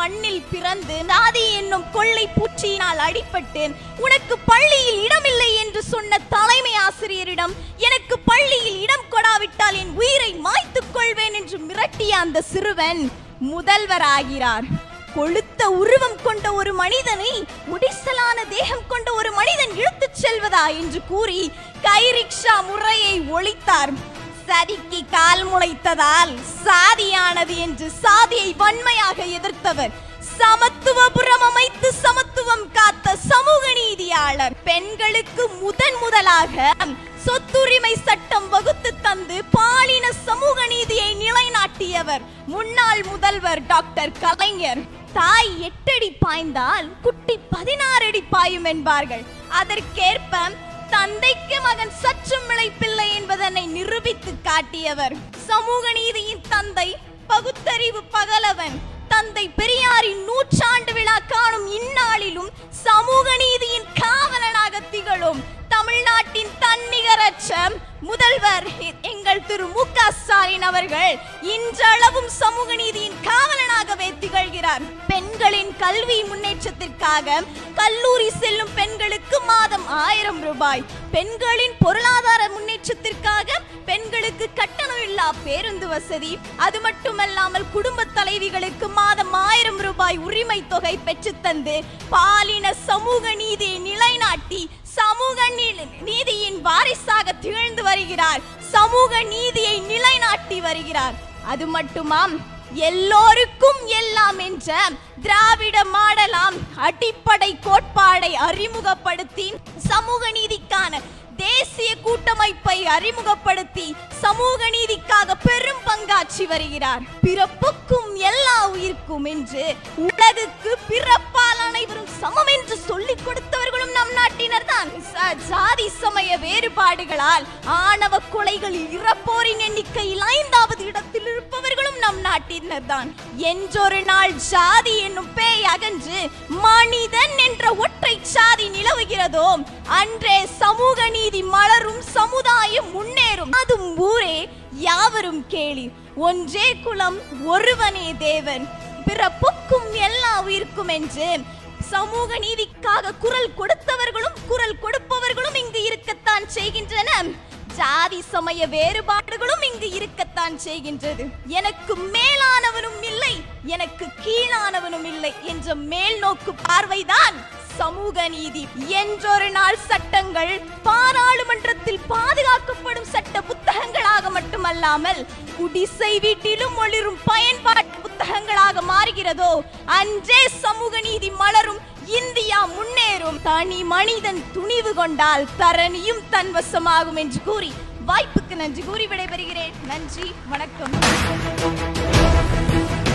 மண்ணில் பிறந்து சாதி என்னும் கொள்ளை பூச்சியினால் அடிபட்டு உனக்கு பள்ளியில் இடமில்லை என்று சொன்ன தலைமை ஆசிரியரிடம் எனக்கு பள்ளியில் இடம் கொடாவிட்டால் என் உயிரை மாய்த்துக் கொள்வேன் என்று மிரட்டிய அந்த சிறுவன் முதல்வராகிறார் கொழுத்த உருவம் கொண்ட ஒரு மனிதனை உடிசலான தேகம் கொண்ட ஒரு மனிதன் இழுத்துச் செல்வதா என்று கூறி கைரிக்ஷா முறையை ஒழித்தார் சரிக்கு கால் முளைத்ததால் சாதியானது என்று சாதியை வன்மையாக எதிர்த்தவர் சமத்துவபுரம் அமைத்து சமத்துவம் காத்த சமூக நீதியாளர் பெண்களுக்கு முதன் முதலாக சொத்துரிமை சட்டம் வகுத்து தந்து பாலின சமூக நீதியை நிலைநாட்டியவர் முன்னாள் முதல்வர் டாக்டர் கலைஞர் தாய் எட்டடி பாய்ந்தால் குட்டி பதினாறு அடி பாயும் என்பார்கள் அதற்கேற்ப தந்தைக்கு மகன் சற்றும் இழைப்பில்லை என்பதனை நிரூபித்து காட்டியவர் சமூக நீதியின் தந்தை பகுத்தறிவு பகலவன் தந்தை பெரியாரின் நூற்றாண்டு விழா காணும் இந்நாளிலும் சமூக நீதியின் காவலனாக திகழும் தமிழ்நாட்டின் தன்னிகரற்ற முதல்வர் எங்கள் திரு மு க ஸ்டாலின் அவர்கள் இன்றளவும் சமூக நீதியின் காவலனாகவே திகழ்கிறார் பெண்களின் கல்வி முன்னேற்றத்திற்காக கல்லூரி செல்லும் பெண்களுக்கு மாதம் ஆயிரம் ரூபாய் பெண்களின் பொருளாதார முன்னேற்றத்திற்காக பெண்களுக்கு கட்டணம் இல்லா பேருந்து வசதி அது மட்டுமல்லாமல் குடும்ப தலைவிகளுக்கு மாதம் ஆயிரம் ரூபாய் உரிமை தொகை பெற்றுத்தந்து பாலின சமூக நீதியை நிலைநாட்டி சமூக நீ- நீதியின் வாரிசாக திகழ்ந்து வருகிறார் சமூக நீதியை நிலைநாட்டி வருகிறார் அது மட்டுமாம் எல்லோருக்கும் எல்லாம் என்ற திராவிட மாடலாம் அடிப்படை கோட்பாடை அறிமுகப்படுத்தி சமூக நீதிக்கான தேசிய கூட்டமைப்பை அறிமுகப்படுத்தி சமூக நீதிக்காக பெரும் பங்காற்றி வருகிறார் பிறப்புக்கும் எல்லா உயிர்க்கும் என்று உலகுக்கு பிறப்பால் அனைவரும் சமம் என்று சொல்லிக் கொடுத்தவர்களும் நம் நாட்டினர் தான் ஜாதி சமய வேறுபாடுகளால் ஆணவ கொலைகளில் இறப்போரின் எண்ணிக்கையில் ஐந்தாவது இடத்தில் இருப்பவர்களும் நம் நாட்டினர் தான் என்றொரு நாள் ஜாதி என்னும் பேய் அகன்று மனிதன் என்ற ஒற்றை சாதி நிலவுகிறதோ அன்றே சமூக நீதி மலரும் சமுதாயம் முன்னேறும் அதும் ஊரே யாவரும் கேளி ஒன்றே குலம் ஒருவனே தேவன் பிறப்புக்கும் எல்லா உயிர்க்கும் என்று சமூக நீதிக்காக குரல் கொடுத்தவர்களும் குரல் கொடுப்பவர்களும் இங்கு இருக்கத்தான் செய்கின்றன ஜாதி சமய வேறுபாடுகளும் இங்கு இருக்கத்தான் செய்கின்றது எனக்கு மேலானவனும் இல்லை எனக்கு கீழானவனும் இல்லை என்ற மேல் நோக்கு பார்வைதான் சமூக நீதி என்றொரு நாள் சட்டங்கள் பாராளுமன்றத்தில் பாதுகாக்கப்படும் சட்ட புத்தகங்களாக மட்டுமல்லாமல் குடிசை வீட்டிலும் ஒளிரும் பயன்பாட்டு புத்தகங்களாக மாறுகிறதோ அன்றே சமூக நீதி மலரும் இந்தியா முன்னேறும் தனி மனிதன் துணிவு கொண்டால் தரணியும் தன்வசமாகும் என்று கூறி வாய்ப்புக்கு நன்றி கூறி விடைபெறுகிறேன் நன்றி வணக்கம்